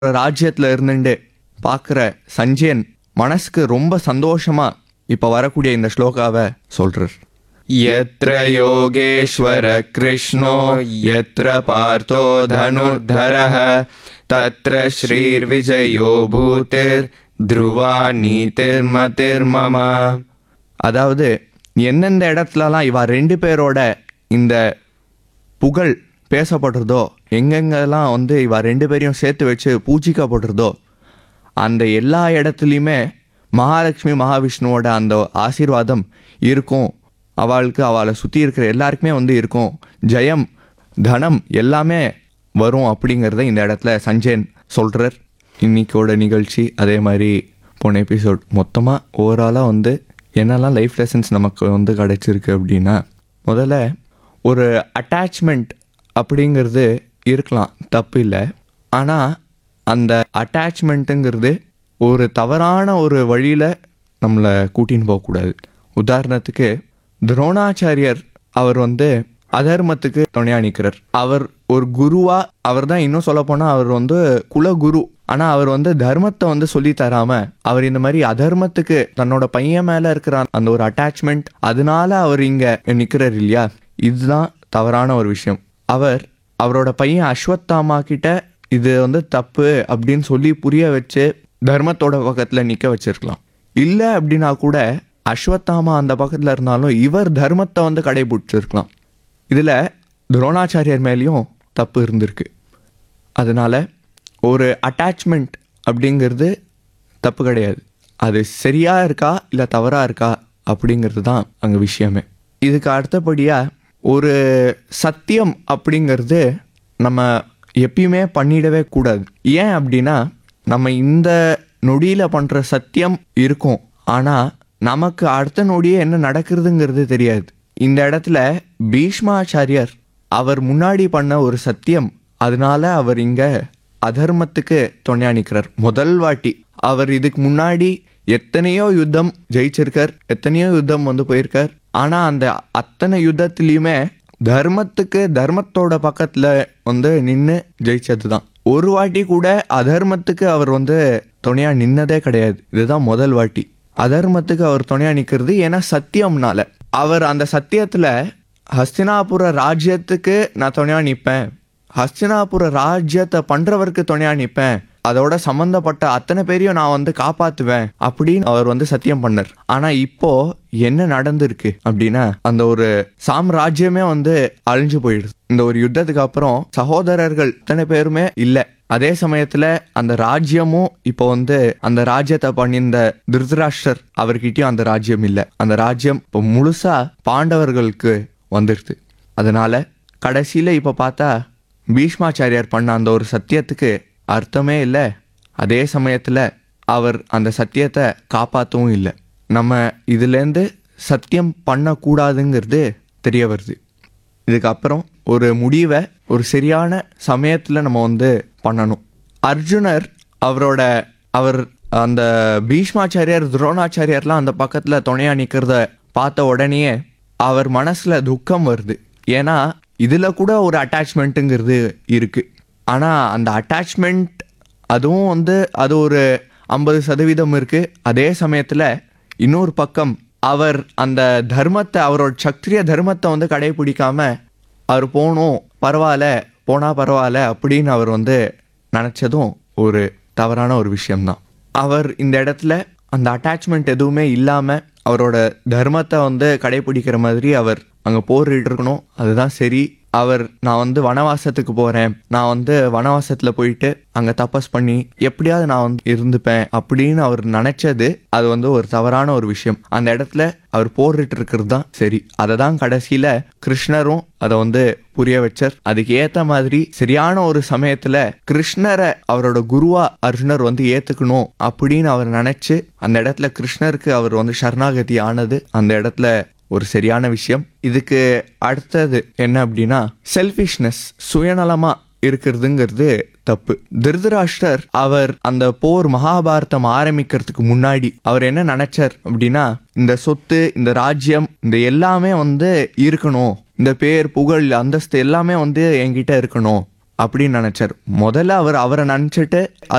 ராஜ்யத்துல இருந்துட்டு பார்க்குற சஞ்சயன் மனசுக்கு ரொம்ப சந்தோஷமா இப்ப வரக்கூடிய இந்த ஸ்லோகாவை சொல்றார் यत्र योगेश्वर कृष्णो यत्र पार्थो धनुर्धरः तत्र श्रीर्विजयो भूतिर् ध्रुवा நீதிர்மதிர்மம அதாவது எந்தெந்த இடத்துலலாம் இவ ரெண்டு பேரோட இந்த புகழ் பேசப்படுறதோ எங்கெங்கெல்லாம் வந்து இவ ரெண்டு பேரையும் சேர்த்து வச்சு பூஜிக்கப்படுறதோ அந்த எல்லா இடத்துலையுமே மகாலட்சுமி மகாவிஷ்ணுவோட அந்த ஆசீர்வாதம் இருக்கும் அவளுக்கு அவளை சுற்றி இருக்கிற எல்லாருக்குமே வந்து இருக்கும் ஜெயம் தனம் எல்லாமே வரும் அப்படிங்கிறத இந்த இடத்துல சஞ்சயன் சொல்கிறார் இன்னைக்கோட நிகழ்ச்சி அதே மாதிரி போன எபிசோட் மொத்தமாக ஓவராலாக வந்து என்னெல்லாம் லைஃப் லெசன்ஸ் நமக்கு வந்து கிடச்சிருக்கு அப்படின்னா முதல்ல ஒரு அட்டாச்மெண்ட் அப்படிங்கிறது இருக்கலாம் தப்பு இல்லை ஆனால் அந்த அட்டாச்மெண்ட்டுங்கிறது ஒரு தவறான ஒரு வழியில் நம்மளை கூட்டின்னு போகக்கூடாது உதாரணத்துக்கு துரோணாச்சாரியர் அவர் வந்து அதர்மத்துக்கு துணையா நிற்கிறார் அவர் ஒரு குருவா அவர் தான் இன்னும் சொல்ல போனா அவர் வந்து குலகுரு ஆனா அவர் வந்து தர்மத்தை வந்து சொல்லி தராம அவர் இந்த மாதிரி அதர்மத்துக்கு தன்னோட பையன் மேல இருக்கிற அந்த ஒரு அட்டாச்மெண்ட் அதனால அவர் இங்க நிக்கிறார் இல்லையா இதுதான் தவறான ஒரு விஷயம் அவர் அவரோட பையன் அஸ்வத்தாமா கிட்ட இது வந்து தப்பு அப்படின்னு சொல்லி புரிய வச்சு தர்மத்தோட பக்கத்துல நிக்க வச்சிருக்கலாம் இல்ல அப்படின்னா கூட அஸ்வத்தாமா அந்த பக்கத்துல இருந்தாலும் இவர் தர்மத்தை வந்து கடைபிடிச்சிருக்கலாம் இதுல துரோணாச்சாரியர் மேலேயும் தப்பு இருந்திருக்கு அதனால ஒரு அட்டாச்மெண்ட் அப்படிங்கிறது தப்பு கிடையாது அது சரியா இருக்கா இல்லை தவறா இருக்கா அப்படிங்கிறது தான் அங்கே விஷயமே இதுக்கு அடுத்தபடியாக ஒரு சத்தியம் அப்படிங்கிறது நம்ம எப்பயுமே பண்ணிடவே கூடாது ஏன் அப்படின்னா நம்ம இந்த நொடியில் பண்ணுற சத்தியம் இருக்கும் ஆனால் நமக்கு அடுத்த நொடியே என்ன நடக்கிறதுங்கிறது தெரியாது இந்த இடத்துல பீஷ்மாச்சாரியர் அவர் முன்னாடி பண்ண ஒரு சத்தியம் அதனால அவர் இங்க அதர்மத்துக்கு துணையா நிற்கிறார் முதல் வாட்டி அவர் இதுக்கு முன்னாடி எத்தனையோ யுத்தம் ஜெயிச்சிருக்கார் எத்தனையோ யுத்தம் வந்து போயிருக்கார் ஆனா அந்த அத்தனை யுத்தத்திலையுமே தர்மத்துக்கு தர்மத்தோட பக்கத்துல வந்து நின்று ஜெயிச்சது தான் ஒரு வாட்டி கூட அதர்மத்துக்கு அவர் வந்து துணையா நின்னதே கிடையாது இதுதான் முதல் வாட்டி அதர்மத்துக்கு அவர் துணையா நிக்கிறது ஏன்னா சத்தியம்னால அவர் அந்த சத்தியத்துல ஹஸ்தினாபுர ராஜ்யத்துக்கு நான் துணையா நிற்பேன் ஹஸ்தினாபுர ராஜ்யத்தை பண்றவருக்கு துணையா நிற்பேன் அதோட சம்பந்தப்பட்ட அத்தனை பேரையும் நான் வந்து காப்பாத்துவேன் அப்படின்னு அவர் வந்து சத்தியம் பண்ணார் ஆனா இப்போ என்ன நடந்திருக்கு அப்படின்னா அந்த ஒரு சாம்ராஜ்யமே வந்து அழிஞ்சு போயிடுது இந்த ஒரு யுத்தத்துக்கு அப்புறம் சகோதரர்கள் இத்தனை பேருமே இல்ல அதே சமயத்துல அந்த ராஜ்யமும் இப்போ வந்து அந்த ராஜ்யத்தை பண்ணியிருந்த திருதராஷ்டர் அவர்கிட்டயும் அந்த ராஜ்யம் இல்ல அந்த ராஜ்யம் இப்போ முழுசா பாண்டவர்களுக்கு வந்துடுது அதனால கடைசியில இப்ப பார்த்தா பீஷ்மாச்சாரியார் பண்ண அந்த ஒரு சத்தியத்துக்கு அர்த்தமே இல்லை அதே சமயத்துல அவர் அந்த சத்தியத்தை காப்பாற்றவும் இல்லை நம்ம இதுலேருந்து சத்தியம் பண்ணக்கூடாதுங்கிறது தெரிய வருது இதுக்கப்புறம் ஒரு முடிவை ஒரு சரியான சமயத்தில் நம்ம வந்து பண்ணணும் அர்ஜுனர் அவரோட அவர் அந்த பீஷ்மாச்சாரியார் துரோணாச்சாரியார்லாம் அந்த பக்கத்தில் துணையா நிற்கிறத பார்த்த உடனேயே அவர் மனசில் துக்கம் வருது ஏன்னா இதில் கூட ஒரு அட்டாச்மெண்ட்டுங்கிறது இருக்குது ஆனால் அந்த அட்டாச்மெண்ட் அதுவும் வந்து அது ஒரு ஐம்பது சதவீதம் இருக்குது அதே சமயத்தில் இன்னொரு பக்கம் அவர் அந்த தர்மத்தை அவரோட சத்திரிய தர்மத்தை வந்து கடைபிடிக்காம அவர் போகணும் பரவாயில்ல போனால் பரவாயில்ல அப்படின்னு அவர் வந்து நினச்சதும் ஒரு தவறான ஒரு விஷயம்தான் அவர் இந்த இடத்துல அந்த அட்டாச்மெண்ட் எதுவுமே இல்லாமல் அவரோட தர்மத்தை வந்து கடைபிடிக்கிற மாதிரி அவர் அங்கே போரிட்டு இருக்கணும் அதுதான் சரி அவர் நான் வந்து வனவாசத்துக்கு போகிறேன் நான் வந்து வனவாசத்தில் போயிட்டு அங்கே தபஸ் பண்ணி எப்படியாவது நான் வந்து இருந்துப்பேன் அப்படின்னு அவர் நினச்சது அது வந்து ஒரு தவறான ஒரு விஷயம் அந்த இடத்துல அவர் போரிட்டு இருக்கிறது தான் சரி அதை தான் கடைசியில் கிருஷ்ணரும் அதை வந்து புரிய வச்சார் அதுக்கு ஏற்ற மாதிரி சரியான ஒரு சமயத்தில் கிருஷ்ணரை அவரோட குருவா அர்ஜுனர் வந்து ஏற்றுக்கணும் அப்படின்னு அவர் நினச்சி அந்த இடத்துல கிருஷ்ணருக்கு அவர் வந்து சரணாகதி ஆனது அந்த இடத்துல ஒரு சரியான விஷயம் இதுக்கு அடுத்தது என்ன அப்படின்னா செல்ஃபிஷ்னஸ் சுயநலமா இருக்கிறதுங்கிறது தப்பு திருதராஷ்டர் அவர் அந்த போர் மகாபாரதம் ஆரம்பிக்கிறதுக்கு முன்னாடி அவர் என்ன நினைச்சார் அப்படின்னா இந்த சொத்து இந்த ராஜ்யம் இந்த எல்லாமே வந்து இருக்கணும் இந்த பேர் புகழ் அந்தஸ்து எல்லாமே வந்து என்கிட்ட இருக்கணும் அப்படின்னு நினைச்சார் முதல்ல அவர் அவரை நினைச்சிட்டு